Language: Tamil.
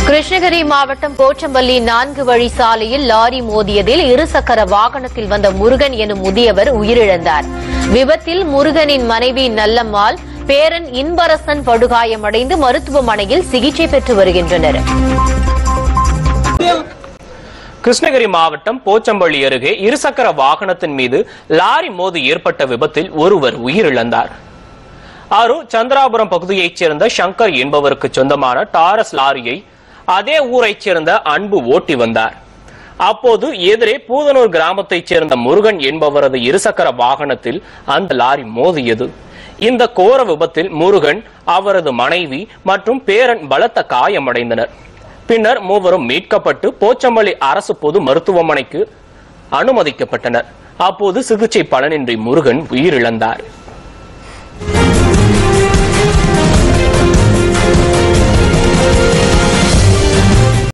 கிருஷ்ணகிரி மாவட்டம் போச்சம்பள்ளி நான்கு வழி சாலையில் லாரி மோதியதில் இருசக்கர வாகனத்தில் வந்த முருகன் எனும் முதியவர் உயிரிழந்தார் விபத்தில் முருகனின் மனைவி நல்லம்மாள் பேரன் இன்பரசன் படுகாயமடைந்து மருத்துவமனையில் சிகிச்சை பெற்று வருகின்றனர் கிருஷ்ணகிரி மாவட்டம் போச்சம்பள்ளி அருகே இருசக்கர வாகனத்தின் மீது லாரி மோதி ஏற்பட்ட விபத்தில் ஒருவர் உயிரிழந்தார் அரூர் சந்திராபுரம் பகுதியைச் சேர்ந்த சங்கர் என்பவருக்கு சொந்தமான டாரஸ் லாரியை அதே ஊரைச் சேர்ந்த அன்பு ஓட்டி வந்தார் அப்போது எதிரே பூதனூர் கிராமத்தைச் சேர்ந்த முருகன் என்பவரது இருசக்கர வாகனத்தில் அந்த லாரி மோதியது இந்த கோர விபத்தில் முருகன் அவரது மனைவி மற்றும் பேரன் பலத்த காயமடைந்தனர் பின்னர் மூவரும் மீட்கப்பட்டு போச்சம்பள்ளி அரசு பொது மருத்துவமனைக்கு அனுமதிக்கப்பட்டனர் அப்போது சிகிச்சை பலனின்றி முருகன் உயிரிழந்தார்